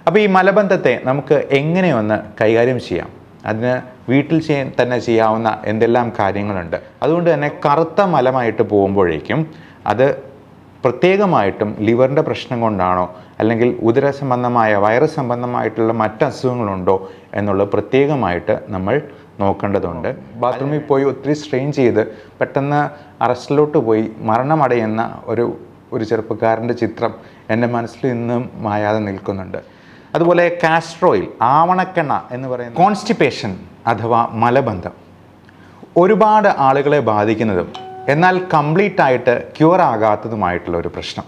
അപ്പോൾ ഈ മലബന്ധത്തെ നമുക്ക് എങ്ങനെയൊന്ന് കൈകാര്യം ചെയ്യാം അതിന് വീട്ടിൽ ചെയ്യാൻ തന്നെ ചെയ്യാവുന്ന എന്തെല്ലാം കാര്യങ്ങളുണ്ട് അതുകൊണ്ട് തന്നെ കറുത്ത മലമായിട്ട് പോകുമ്പോഴേക്കും അത് പ്രത്യേകമായിട്ടും ലിവറിൻ്റെ പ്രശ്നം കൊണ്ടാണോ അല്ലെങ്കിൽ ഉദര സംബന്ധമായ വൈറസ് സംബന്ധമായിട്ടുള്ള മറ്റ് അസുഖങ്ങളുണ്ടോ എന്നുള്ളത് പ്രത്യേകമായിട്ട് നമ്മൾ നോക്കേണ്ടതുണ്ട് ബാത്റൂമിൽ പോയി ഒത്തിരി സ്ട്രെയിൻ ചെയ്ത് പെട്ടെന്ന് അറസ്റ്റിലോട്ട് പോയി മരണമടയുന്ന ഒരു ഒരു ചെറുപ്പക്കാരൻ്റെ ചിത്രം എൻ്റെ മനസ്സിൽ ഇന്നും മായാതെ നിൽക്കുന്നുണ്ട് അതുപോലെ കാസ്ട്രോയിൽ ആവണക്കെണ്ണ എന്ന് പറയുന്ന കോൺസ്റ്റിപ്പേഷൻ അഥവാ മലബന്ധം ഒരുപാട് ആളുകളെ ബാധിക്കുന്നതും എന്നാൽ കംപ്ലീറ്റ് ആയിട്ട് ക്യൂർ ആകാത്തതുമായിട്ടുള്ള ഒരു പ്രശ്നം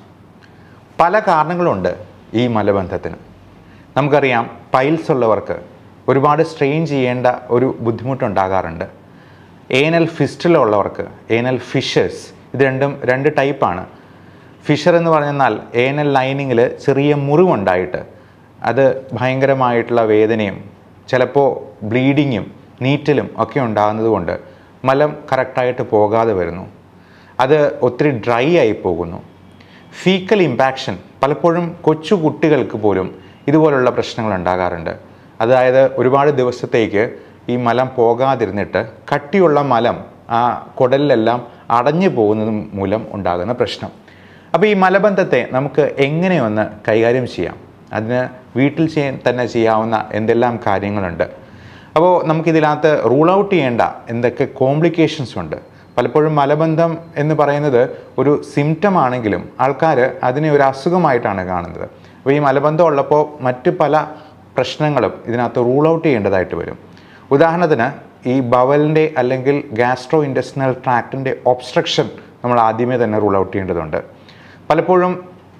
പല കാരണങ്ങളുണ്ട് ഈ മലബന്ധത്തിന് നമുക്കറിയാം പൈൽസ് ഉള്ളവർക്ക് ഒരുപാട് സ്ട്രെയിൻ ചെയ്യേണ്ട ഒരു ബുദ്ധിമുട്ടുണ്ടാകാറുണ്ട് ഏനൽ ഫിസ്റ്റിലുള്ളവർക്ക് ഏനൽ ഫിഷേഴ്സ് ഇത് രണ്ടും രണ്ട് ടൈപ്പാണ് ഫിഷർ എന്ന് പറഞ്ഞാൽ ഏനൽ ലൈനിങ്ങിൽ ചെറിയ മുറിവുണ്ടായിട്ട് അത് ഭയങ്കരമായിട്ടുള്ള വേദനയും ചിലപ്പോൾ ബ്ലീഡിങ്ങും നീറ്റലും ഒക്കെ ഉണ്ടാകുന്നത് കൊണ്ട് മലം കറക്റ്റായിട്ട് പോകാതെ വരുന്നു അത് ഒത്തിരി ഡ്രൈ ആയി പോകുന്നു ഫീക്കൽ ഇമ്പാക്ഷൻ പലപ്പോഴും കൊച്ചു കുട്ടികൾക്ക് പോലും ഇതുപോലുള്ള പ്രശ്നങ്ങൾ ഉണ്ടാകാറുണ്ട് അതായത് ഒരുപാട് ദിവസത്തേക്ക് ഈ മലം പോകാതിരുന്നിട്ട് കട്ടിയുള്ള മലം ആ കുടലിലെല്ലാം അടഞ്ഞു പോകുന്നത് മൂലം ഉണ്ടാകുന്ന പ്രശ്നം അപ്പോൾ ഈ മലബന്ധത്തെ നമുക്ക് എങ്ങനെയൊന്ന് കൈകാര്യം ചെയ്യാം അതിന് വീട്ടിൽ ചെയ്യാൻ തന്നെ ചെയ്യാവുന്ന എന്തെല്ലാം കാര്യങ്ങളുണ്ട് അപ്പോൾ നമുക്കിതിനകത്ത് റൂൾ ഔട്ട് ചെയ്യേണ്ട എന്തൊക്കെ കോംപ്ലിക്കേഷൻസ് ഉണ്ട് പലപ്പോഴും മലബന്ധം എന്ന് പറയുന്നത് ഒരു സിംറ്റം ആണെങ്കിലും ആൾക്കാർ അതിനെ ഒരു അസുഖമായിട്ടാണ് കാണുന്നത് അപ്പോൾ ഈ മലബന്ധം ഉള്ളപ്പോൾ മറ്റ് പല പ്രശ്നങ്ങളും ഇതിനകത്ത് റൂൾ ഔട്ട് ചെയ്യേണ്ടതായിട്ട് വരും ഉദാഹരണത്തിന് ഈ ബവലിൻ്റെ അല്ലെങ്കിൽ ഗാസ്ട്രോ ഇൻഡസ്ട്രിയൽ ട്രാക്റ്റിൻ്റെ ഒബ്സ്ട്രക്ഷൻ നമ്മൾ ആദ്യമേ തന്നെ റൂൾ ഔട്ട് ചെയ്യേണ്ടതുണ്ട് പലപ്പോഴും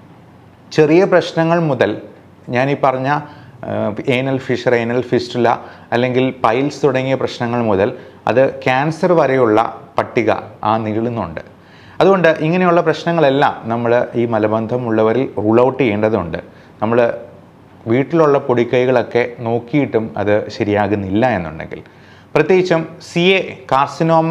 ചെറിയ പ്രശ്നങ്ങൾ മുതൽ ഞാൻ ഈ പറഞ്ഞ ഏനൽ ഫിഷർ ഏനൽ ഫിസ്റ്റുല അല്ലെങ്കിൽ പൈൽസ് തുടങ്ങിയ പ്രശ്നങ്ങൾ മുതൽ അത് ക്യാൻസർ വരെയുള്ള പട്ടിക ആ നീളുന്നുണ്ട് അതുകൊണ്ട് ഇങ്ങനെയുള്ള പ്രശ്നങ്ങളെല്ലാം നമ്മൾ ഈ മലബന്ധമുള്ളവരിൽ റൂൾ ഔട്ട് ചെയ്യേണ്ടതുണ്ട് നമ്മൾ വീട്ടിലുള്ള പൊടിക്കൈകളൊക്കെ നോക്കിയിട്ടും അത് ശരിയാകുന്നില്ല എന്നുണ്ടെങ്കിൽ പ്രത്യേകിച്ചും സി എ കാർസിനോമ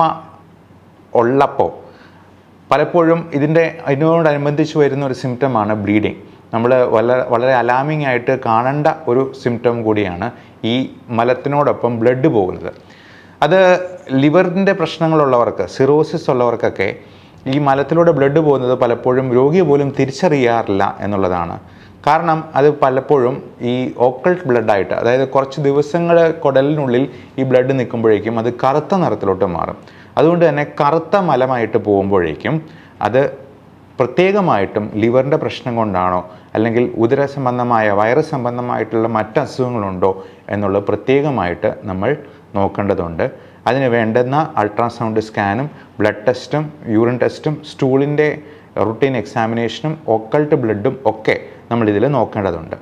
ഉള്ളപ്പോൾ പലപ്പോഴും ഇതിൻ്റെ ഇതിനോടനുബന്ധിച്ച് വരുന്ന ഒരു സിംറ്റമാണ് ബ്ലീഡിങ് നമ്മൾ വളരെ വളരെ അലാമിംഗ് ആയിട്ട് കാണേണ്ട ഒരു സിംറ്റം കൂടിയാണ് ഈ മലത്തിനോടൊപ്പം ബ്ലഡ് പോകുന്നത് അത് ലിവറിൻ്റെ പ്രശ്നങ്ങളുള്ളവർക്ക് സിറോസിസ് ഉള്ളവർക്കൊക്കെ ഈ മലത്തിലൂടെ ബ്ലഡ് പോകുന്നത് പലപ്പോഴും രോഗി പോലും തിരിച്ചറിയാറില്ല എന്നുള്ളതാണ് കാരണം അത് പലപ്പോഴും ഈ ഓക്കൾട്ട് ബ്ലഡായിട്ട് അതായത് കുറച്ച് ദിവസങ്ങൾ കുടലിനുള്ളിൽ ഈ ബ്ലഡ് നിൽക്കുമ്പോഴേക്കും അത് കറുത്ത നിറത്തിലോട്ട് മാറും അതുകൊണ്ട് തന്നെ കറുത്ത മലമായിട്ട് പോകുമ്പോഴേക്കും അത് പ്രത്യേകമായിട്ടും ലിവറിൻ്റെ പ്രശ്നം കൊണ്ടാണോ അല്ലെങ്കിൽ ഉദര സംബന്ധമായ വൈറസ് സംബന്ധമായിട്ടുള്ള മറ്റ് അസുഖങ്ങളുണ്ടോ എന്നുള്ളത് പ്രത്യേകമായിട്ട് നമ്മൾ നോക്കേണ്ടതുണ്ട് അതിന് വേണ്ടുന്ന അൾട്രാസൗണ്ട് സ്കാനും ബ്ലഡ് ടെസ്റ്റും യൂറിൻ ടെസ്റ്റും സ്റ്റൂളിൻ്റെ റുട്ടീൻ എക്സാമിനേഷനും ഒക്കൾട്ട് ബ്ലഡും ഒക്കെ നമ്മളിതിൽ നോക്കേണ്ടതുണ്ട്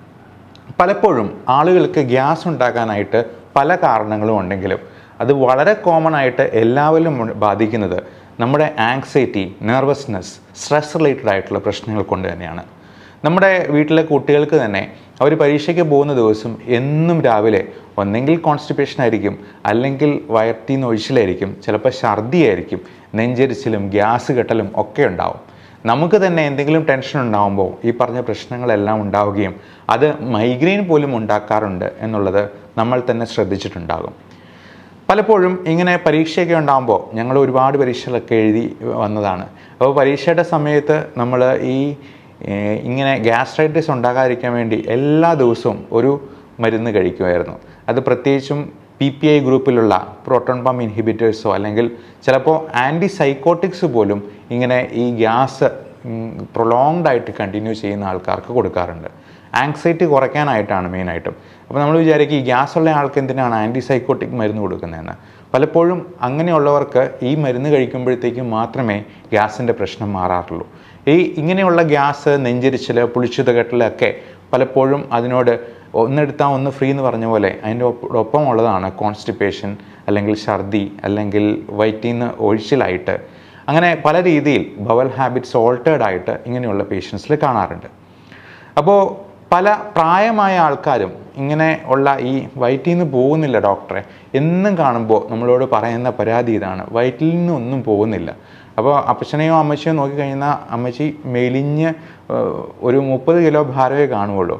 പലപ്പോഴും ആളുകൾക്ക് ഗ്യാസ് ഉണ്ടാക്കാനായിട്ട് പല കാരണങ്ങളും ഉണ്ടെങ്കിലും അത് വളരെ കോമൺ ആയിട്ട് എല്ലാവരിലും ഉ- ബാധിക്കുന്നത് നമ്മുടെ ആങ്സൈറ്റി നെർവസ്നെസ് സ്ട്രെസ് റിലേറ്റഡ് ആയിട്ടുള്ള പ്രശ്നങ്ങൾ കൊണ്ട് തന്നെയാണ് നമ്മുടെ വീട്ടിലെ കുട്ടികൾക്ക് തന്നെ അവർ പരീക്ഷയ്ക്ക് പോകുന്ന ദിവസം എന്നും രാവിലെ ഒന്നെങ്കിൽ കോൺസ്റ്റിപ്പേഷൻ ആയിരിക്കും അല്ലെങ്കിൽ വയറ്റിൽ നിന്ന് ഒഴിച്ചിലായിരിക്കും ചിലപ്പോൾ ഛർദിയായിരിക്കും നെഞ്ചരിച്ചിലും ഗ്യാസ് കെട്ടലും ഒക്കെ ഉണ്ടാവും നമുക്ക് തന്നെ എന്തെങ്കിലും ടെൻഷൻ ഉണ്ടാകുമ്പോൾ ഈ പറഞ്ഞ പ്രശ്നങ്ങളെല്ലാം ഉണ്ടാവുകയും അത് മൈഗ്രെയിൻ പോലും ഉണ്ടാക്കാറുണ്ട് എന്നുള്ളത് നമ്മൾ തന്നെ ശ്രദ്ധിച്ചിട്ടുണ്ടാകും പലപ്പോഴും ഇങ്ങനെ പരീക്ഷയൊക്കെ ഉണ്ടാകുമ്പോൾ ഞങ്ങൾ ഒരുപാട് പരീക്ഷകളൊക്കെ എഴുതി വന്നതാണ് അപ്പോൾ പരീക്ഷയുടെ സമയത്ത് നമ്മൾ ഈ ഏഹ്, ഇങ്ങനെ ഗ്യാസ്ട്രൈറ്റിസ് ഉണ്ടാകാതിരിക്കാൻ വേണ്ടി എല്ലാ ദിവസവും ഒരു മരുന്ന് കഴിക്കുമായിരുന്നു അത് പ്രത്യേകിച്ചും പി പി ഐ ഗ്രൂപ്പിലുള്ള പ്രോട്ടോൺ പമ്പ് ഇൻഹിബിറ്റേഴ്സോ അല്ലെങ്കിൽ ചിലപ്പോൾ ആൻറ്റി സൈക്കോട്ടിക്സ് പോലും ഇങ്ങനെ ഈ ഗ്യാസ് പ്രൊലോങ്ഡ് ആയിട്ട് കണ്ടിന്യൂ ചെയ്യുന്ന ആൾക്കാർക്ക് കൊടുക്കാറുണ്ട് ആങ്സൈറ്റി കുറയ്ക്കാനായിട്ടാണ് മെയിനായിട്ടും അപ്പോൾ നമ്മൾ വിചാരിക്കും ഈ ഗ്യാസ് ഉള്ള ആൾക്ക് എന്തിനാണ് ആൻറ്റി സൈക്കോട്ടിക് മരുന്ന് കൊടുക്കുന്നതെന്ന് പലപ്പോഴും അങ്ങനെയുള്ളവർക്ക് ഈ മരുന്ന് കഴിക്കുമ്പോഴത്തേക്കും മാത്രമേ ഗ്യാസിൻ്റെ പ്രശ്നം മാറാറുള്ളൂ ഈ ഇങ്ങനെയുള്ള ഗ്യാസ് നെഞ്ചരിച്ചിൽ പുളിച്ചുത കെട്ടലൊക്കെ പലപ്പോഴും അതിനോട് ഒന്നെടുത്താൽ ഒന്ന് ഫ്രീ എന്ന് പറഞ്ഞ പോലെ അതിൻ്റെ ഒപ്പ- ഒപ്പം ഉള്ളതാണ് കോൺസ്റ്റിപ്പേഷൻ അല്ലെങ്കിൽ ഛർദി അല്ലെങ്കിൽ വയറ്റിൽ നിന്ന് ഒഴിച്ചിലായിട്ട് അങ്ങനെ പല രീതിയിൽ ബവൽ ഹാബിറ്റ്സ് ഓൾട്ടേഡ് ആയിട്ട് ഇങ്ങനെയുള്ള പേഷ്യൻസിൽ കാണാറുണ്ട് അപ്പോൾ പല പ്രായമായ ആൾക്കാരും ഇങ്ങനെ ഉള്ള ഈ വയറ്റിൽ നിന്ന് പോകുന്നില്ല ഡോക്ടറെ എന്നും കാണുമ്പോൾ നമ്മളോട് പറയുന്ന പരാതി ഇതാണ് വയറ്റിൽ നിന്ന് ഒന്നും പോകുന്നില്ല അപ്പോൾ അപ്പച്ചനെയോ അമ്മച്ചിയോ നോക്കിക്കഴിഞ്ഞാൽ അമ്മച്ചി മെലിഞ്ഞ് ഏഹ്, ഒരു മുപ്പത് കിലോ ഭാരമേ കാണുകയുള്ളൂ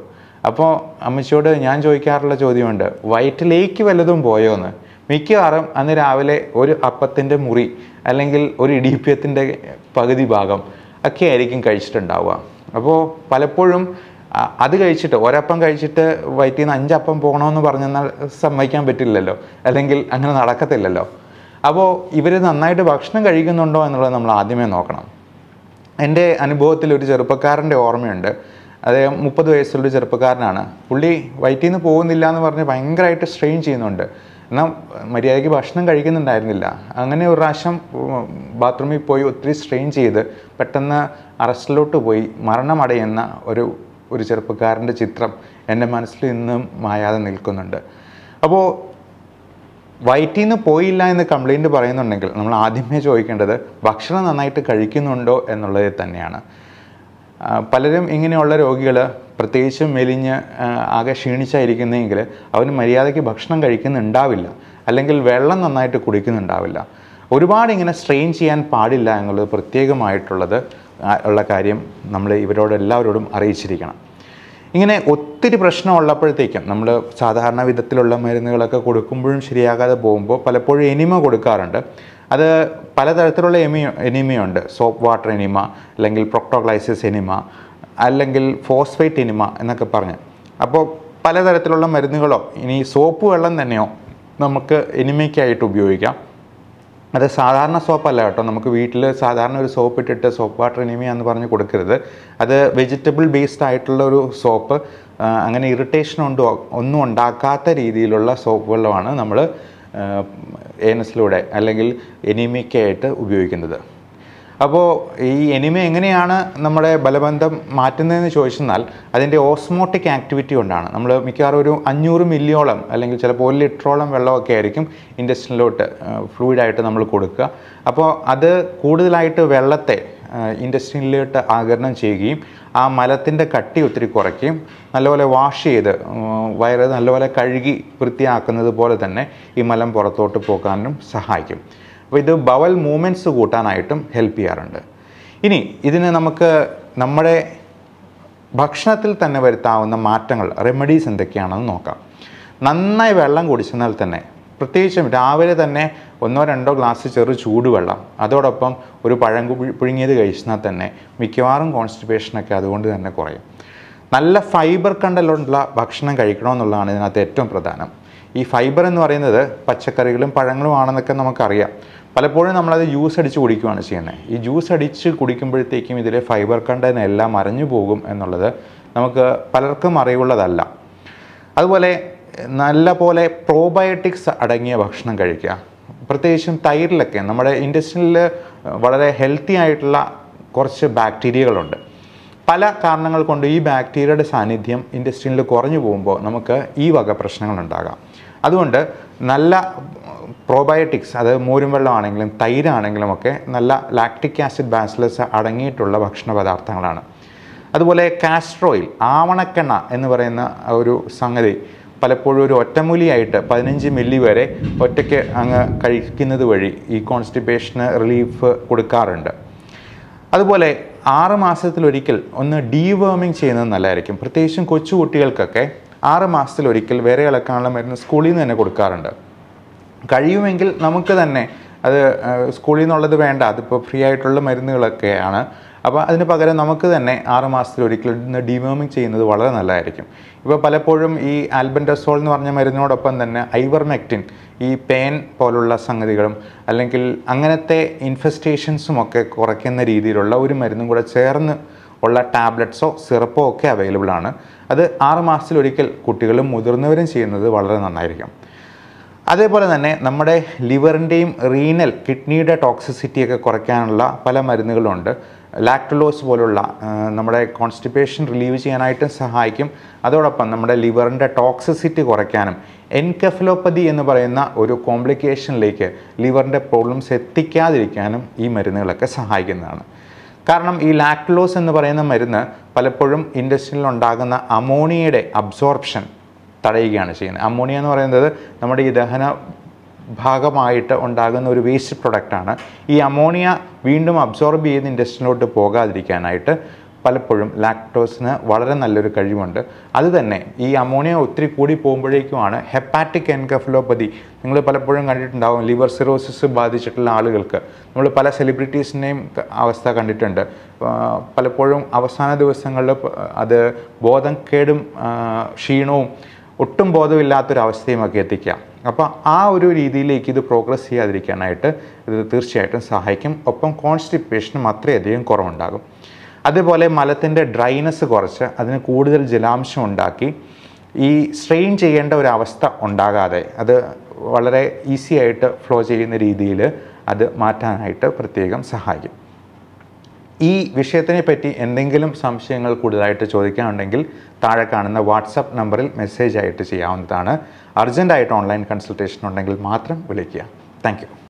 അപ്പോൾ അമ്മച്ചിയോട് ഞാൻ ചോദിക്കാറുള്ള ചോദ്യമുണ്ട് വയറ്റിലേക്ക് വല്ലതും പോയോ എന്ന് മിക്കവാറും അന്ന് രാവിലെ ഒരു അപ്പത്തിൻ്റെ മുറി അല്ലെങ്കിൽ ഒരു ഇടിയപ്പത്തിൻ്റെ പകുതി ഭാഗം ഒക്കെ ആയിരിക്കും കഴിച്ചിട്ടുണ്ടാവുക അപ്പോൾ പലപ്പോഴും അ- അത് കഴിച്ചിട്ട് ഒരപ്പം കഴിച്ചിട്ട് വയറ്റിൽ നിന്ന് അഞ്ചപ്പം പോകണമെന്ന് പറഞ്ഞെന്നാൽ സമ്മതിക്കാൻ പറ്റില്ലല്ലോ അല്ലെങ്കിൽ അങ്ങനെ നടക്കത്തില്ലല്ലോ അപ്പോൾ ഇവർ നന്നായിട്ട് ഭക്ഷണം കഴിക്കുന്നുണ്ടോ എന്നുള്ളത് നമ്മൾ ആദ്യമേ നോക്കണം എൻ്റെ അനുഭവത്തിൽ ഒരു ചെറുപ്പക്കാരൻ്റെ ഓർമ്മയുണ്ട് അദ്ദേഹം മുപ്പത് വയസ്സുള്ള ചെറുപ്പക്കാരനാണ് പുള്ളി വയറ്റിൽ നിന്ന് പോകുന്നില്ല എന്ന് പറഞ്ഞ് ഭയങ്കരമായിട്ട് സ്ട്രെയിൻ ചെയ്യുന്നുണ്ട് എന്നാൽ മര്യാദയ്ക്ക് ഭക്ഷണം കഴിക്കുന്നുണ്ടായിരുന്നില്ല അങ്ങനെ ഒരു പ്രാവശ്യം ഉം, ബാത്റൂമിൽ പോയി ഒത്തിരി സ്ട്രെയിൻ ചെയ്ത് പെട്ടെന്ന് അറസ്റ്റിലോട്ട് പോയി മരണമടയുന്ന ഒരു ഒരു ചെറുപ്പക്കാരൻ്റെ ചിത്രം എൻ്റെ മനസ്സിൽ ഇന്നും മായാതെ നിൽക്കുന്നുണ്ട് അപ്പോൾ വയറ്റിൽ നിന്ന് പോയില്ല എന്ന് കംപ്ലൈൻറ്റ് പറയുന്നുണ്ടെങ്കിൽ നമ്മൾ ആദ്യമേ ചോദിക്കേണ്ടത് ഭക്ഷണം നന്നായിട്ട് കഴിക്കുന്നുണ്ടോ എന്നുള്ളത് തന്നെയാണ് ആ, പലരും ഇങ്ങനെയുള്ള രോഗികൾ പ്രത്യേകിച്ചും മെലിഞ്ഞ് ആ, ആകെ ക്ഷീണിച്ചായിരിക്കുന്നെങ്കിൽ അവന് മര്യാദയ്ക്ക് ഭക്ഷണം കഴിക്കുന്നുണ്ടാവില്ല അല്ലെങ്കിൽ വെള്ളം നന്നായിട്ട് കുടിക്കുന്നുണ്ടാവില്ല ഒരുപാട് ഇങ്ങനെ സ്ട്രെയിൻ ചെയ്യാൻ പാടില്ല എന്നുള്ളത് പ്രത്യേകമായിട്ടുള്ളത് ആ, ഉള്ള കാര്യം നമ്മൾ ഇവരോട് എല്ലാവരോടും അറിയിച്ചിരിക്കണം ഇങ്ങനെ ഒത്തിരി പ്രശ്നം ഉള്ളപ്പോഴത്തേക്കും നമ്മൾ സാധാരണ വിധത്തിലുള്ള മരുന്നുകളൊക്കെ കൊടുക്കുമ്പോഴും ശരിയാകാതെ പോകുമ്പോൾ പലപ്പോഴും എനിമ കൊടുക്കാറുണ്ട് അത് പലതരത്തിലുള്ള എമിയ എനിമയുണ്ട് സോപ്പ് വാട്ടർ എനിമ അല്ലെങ്കിൽ പ്രൊക്ടോഗ്ലൈസിസ് എനിമ അല്ലെങ്കിൽ ഫോസ്ഫേറ്റ് എനിമ എന്നൊക്കെ പറഞ്ഞ് അപ്പോൾ പലതരത്തിലുള്ള മരുന്നുകളോ ഇനി സോപ്പ് വെള്ളം തന്നെയോ നമുക്ക് എനിമയ്ക്കായിട്ട് ഉപയോഗിക്കാം അത് സാധാരണ സോപ്പല്ല കേട്ടോ നമുക്ക് വീട്ടിൽ സാധാരണ ഒരു സോപ്പ് ഇട്ടിട്ട് സോപ്പ് വാട്ടർ എനിമിയ എന്ന് പറഞ്ഞ് കൊടുക്കരുത് അത് വെജിറ്റബിൾ ബേസ്ഡ് ആയിട്ടുള്ള ഒരു സോപ്പ് ആ, അങ്ങനെ ഇറിറ്റേഷൻ ഉണ്ടോ ഒന്നും ഉണ്ടാക്കാത്ത രീതിയിലുള്ള സോപ്പ് വെള്ളമാണ് നമ്മൾ ഏനസിലൂടെ അല്ലെങ്കിൽ എനിമിക്കായിട്ട് ഉപയോഗിക്കുന്നത് അപ്പോൾ ഈ എനിമ എങ്ങനെയാണ് നമ്മുടെ ബലബന്ധം മാറ്റുന്നതെന്ന് ചോദിച്ചെന്നാൽ അതിൻ്റെ ഓസ്മോട്ടിക് ആക്ടിവിറ്റി കൊണ്ടാണ് നമ്മൾ മിക്കവാറും ഒരു അഞ്ഞൂറ് മില്ലിയോളം അല്ലെങ്കിൽ ചിലപ്പോൾ ഒരു ലിറ്ററോളം വെള്ളമൊക്കെ ആയിരിക്കും ഇൻഡസ്ട്രിയിലോട്ട് ഫ്ലൂയിഡായിട്ട് നമ്മൾ കൊടുക്കുക അപ്പോൾ അത് കൂടുതലായിട്ട് വെള്ളത്തെ ഇൻഡസ്ട്രിയിലോട്ട് ആഗിരണം ചെയ്യുകയും ആ മലത്തിൻ്റെ കട്ടി ഒത്തിരി കുറയ്ക്കുകയും നല്ലപോലെ വാഷ് ചെയ്ത് ഉം, വയറ് നല്ലപോലെ കഴുകി വൃത്തിയാക്കുന്നത് പോലെ തന്നെ ഈ മലം പുറത്തോട്ട് പോകാനും സഹായിക്കും അപ്പോൾ ഇത് ബവൽ മൂവ്മെൻറ്റ്സ് കൂട്ടാനായിട്ടും ഹെൽപ്പ് ചെയ്യാറുണ്ട് ഇനി ഇതിന് നമുക്ക് നമ്മുടെ ഭക്ഷണത്തിൽ തന്നെ വരുത്താവുന്ന മാറ്റങ്ങൾ റെമഡീസ് എന്തൊക്കെയാണെന്ന് നോക്കാം നന്നായി വെള്ളം കുടിച്ചെന്നാൽ തന്നെ പ്രത്യേകിച്ചും രാവിലെ തന്നെ ഒന്നോ രണ്ടോ ഗ്ലാസ് ചെറു ചൂടുവെള്ളം അതോടൊപ്പം ഒരു പഴം കുപി- പുഴുങ്ങിയത് കഴിച്ചാൽ തന്നെ മിക്കവാറും കോൺസ്റ്റിപ്പേഷനൊക്കെ അതുകൊണ്ട് തന്നെ കുറയും നല്ല ഫൈബർ കണ്ടലുള്ള ഭക്ഷണം കഴിക്കണമെന്നുള്ളതാണ് ഇതിനകത്ത് ഏറ്റവും പ്രധാനം ഈ ഫൈബർ എന്ന് പറയുന്നത് പച്ചക്കറികളും പഴങ്ങളും ആണെന്നൊക്കെ നമുക്കറിയാം പലപ്പോഴും നമ്മളത് ജ്യൂസ് അടിച്ച് കുടിക്കുകയാണ് ചെയ്യുന്നത് ഈ ജ്യൂസ് അടിച്ച് കുടിക്കുമ്പോഴത്തേക്കും ഇതിലെ ഫൈബർ കണ്ടന്റ് എല്ലാം മറിഞ്ഞു പോകും എന്നുള്ളത് നമുക്ക് പലർക്കും അറിവുള്ളതല്ല അതുപോലെ നല്ല പോലെ പ്രോബയോട്ടിക്സ് അടങ്ങിയ ഭക്ഷണം കഴിക്കുക പ്രത്യേകിച്ചും തൈരിലൊക്കെ നമ്മുടെ ഇൻഡസ്ട്രിയിൽ വളരെ ഹെൽത്തി ആയിട്ടുള്ള കുറച്ച് ബാക്ടീരിയകളുണ്ട് പല കാരണങ്ങൾ കൊണ്ട് ഈ ബാക്ടീരിയയുടെ സാന്നിധ്യം ഇൻഡസ്ട്രിയിൽ കുറഞ്ഞു പോകുമ്പോൾ നമുക്ക് ഈ വക പ്രശ്നങ്ങളുണ്ടാകാം അതുകൊണ്ട് നല്ല പ്രോബയോട്ടിക്സ് അത് മോരും വെള്ളമാണെങ്കിലും തൈരാണെങ്കിലും ഒക്കെ നല്ല ലാക്ടിക് ആസിഡ് ബാസിലസ് അടങ്ങിയിട്ടുള്ള ഭക്ഷണ പദാർത്ഥങ്ങളാണ് അതുപോലെ കാസ്ട്രോയിൽ ആവണക്കെണ്ണ എന്ന് പറയുന്ന ഒരു സംഗതി പലപ്പോഴും ഒരു ഒറ്റമൂലിയായിട്ട് പതിനഞ്ച് മില്ലി വരെ ഒറ്റയ്ക്ക് അങ്ങ് കഴിക്കുന്നത് വഴി ഈ കോൺസ്റ്റിപ്പേഷന് റിലീഫ് കൊടുക്കാറുണ്ട് അതുപോലെ ആറ് മാസത്തിലൊരിക്കൽ ഒന്ന് ഡീവേമിങ് ചെയ്യുന്നത് നല്ലതായിരിക്കും പ്രത്യേകിച്ചും കൊച്ചു കുട്ടികൾക്കൊക്കെ ആറ് മാസത്തിലൊരിക്കൽ വേറെ ഇളക്കാനുള്ള മരുന്ന് സ്കൂളിൽ നിന്ന് തന്നെ കൊടുക്കാറുണ്ട് കഴിയുമെങ്കിൽ നമുക്ക് തന്നെ അത് ആ, സ്കൂളിൽ നിന്നുള്ളത് വേണ്ട അതിപ്പോൾ ഫ്രീ ആയിട്ടുള്ള മരുന്നുകളൊക്കെയാണ് അപ്പോൾ അതിന് പകരം നമുക്ക് തന്നെ ആറ് മാസത്തിലൊരിക്കൽ ഇന്ന് ഡിവേമിങ് ചെയ്യുന്നത് വളരെ നല്ലതായിരിക്കും ഇപ്പോൾ പലപ്പോഴും ഈ ആൽബൻഡസോൾ എന്ന് പറഞ്ഞ മരുന്നിനോടൊപ്പം തന്നെ ഐവർമെക്റ്റിൻ ഈ പെയിൻ പോലുള്ള സംഗതികളും അല്ലെങ്കിൽ അങ്ങനത്തെ ഇൻഫെസ്റ്റേഷൻസും ഒക്കെ കുറയ്ക്കുന്ന രീതിയിലുള്ള ഒരു മരുന്നും കൂടെ ചേർന്ന് ഉള്ള ടാബ്ലറ്റ്സോ സിറപ്പോ ഒക്കെ അവൈലബിൾ ആണ് അത് ആറ് മാസത്തിലൊരിക്കൽ കുട്ടികളും മുതിർന്നവരും ചെയ്യുന്നത് വളരെ നന്നായിരിക്കും അതേപോലെ തന്നെ നമ്മുടെ ലിവറിൻ്റെയും റീനൽ കിഡ്നിയുടെ ടോക്സിസിറ്റി ഒക്കെ കുറയ്ക്കാനുള്ള പല മരുന്നുകളുണ്ട് ലാക്ടലോസ് പോലുള്ള ആ, നമ്മുടെ കോൺസ്റ്റിപ്പേഷൻ റിലീവ് ചെയ്യാനായിട്ടും സഹായിക്കും അതോടൊപ്പം നമ്മുടെ ലിവറിൻ്റെ ടോക്സിസിറ്റി കുറയ്ക്കാനും എൻകെഫലോപ്പതി എന്ന് പറയുന്ന ഒരു കോംപ്ലിക്കേഷനിലേക്ക് ലിവറിൻ്റെ പ്രോബ്ലംസ് എത്തിക്കാതിരിക്കാനും ഈ മരുന്നുകളൊക്കെ സഹായിക്കുന്നതാണ് കാരണം ഈ ലാക്ടലോസ് എന്ന് പറയുന്ന മരുന്ന് പലപ്പോഴും ഇൻഡസ്ട്രിയിൽ ഉണ്ടാകുന്ന അമോണിയയുടെ അബ്സോർപ്ഷൻ തടയുകയാണ് ചെയ്യുന്നത് അമോണിയ എന്ന് പറയുന്നത് നമ്മുടെ ഈ ദഹന ഭാഗമായിട്ട് ഉണ്ടാകുന്ന ഒരു വേസ്റ്റ് പ്രൊഡക്റ്റാണ് ഈ അമോണിയ വീണ്ടും അബ്സോർബ് ചെയ്ത് ഇൻഡസ്ട്രിയിലോട്ട് പോകാതിരിക്കാനായിട്ട് പലപ്പോഴും ലാക്ടോസിന് വളരെ നല്ലൊരു കഴിവുണ്ട് അത് തന്നെ ഈ അമോണിയ ഒത്തിരി കൂടി പോകുമ്പോഴേക്കുമാണ് ഹെപ്പാറ്റിക് എൻകഫലോപ്പതി നിങ്ങൾ പലപ്പോഴും കണ്ടിട്ടുണ്ടാവും ലിവർ സിറോസിസ് ബാധിച്ചിട്ടുള്ള ആളുകൾക്ക് നമ്മൾ പല സെലിബ്രിറ്റീസിൻ്റെയും അവസ്ഥ കണ്ടിട്ടുണ്ട് ആ, പലപ്പോഴും അവസാന ദിവസങ്ങളിൽ പ- അത് ബോധം കേടും ആ, ക്ഷീണവും ഒട്ടും ബോധമില്ലാത്തൊരവസ്ഥയുമൊക്കെ എത്തിക്കാം അപ്പോൾ ആ ഒരു രീതിയിലേക്ക് ഇത് പ്രോഗ്രസ് ചെയ്യാതിരിക്കാനായിട്ട് ഇത് തീർച്ചയായിട്ടും സഹായിക്കും ഒപ്പം കോൺസ്റ്റിപ്പേഷനും അത്രയധികം കുറവുണ്ടാകും അതേപോലെ മലത്തിൻ്റെ ഡ്രൈനസ് കുറച്ച് അതിന് കൂടുതൽ ജലാംശം ഉണ്ടാക്കി ഈ സ്ട്രെയിൻ ചെയ്യേണ്ട ഒരു അവസ്ഥ ഉണ്ടാകാതെ അത് വളരെ ഈസി ആയിട്ട് ഫ്ലോ ചെയ്യുന്ന രീതിയിൽ അത് മാറ്റാനായിട്ട് പ്രത്യേകം സഹായിക്കും ഈ വിഷയത്തിനെ പറ്റി എന്തെങ്കിലും സംശയങ്ങൾ കൂടുതലായിട്ട് ചോദിക്കാനുണ്ടെങ്കിൽ താഴെ കാണുന്ന വാട്സപ്പ് നമ്പറിൽ മെസ്സേജ് ആയിട്ട് ചെയ്യാവുന്നതാണ് അർജൻറ്റായിട്ട് ഓൺലൈൻ കൺസൾട്ടേഷൻ ഉണ്ടെങ്കിൽ മാത്രം വിളിക്കുക താങ്ക്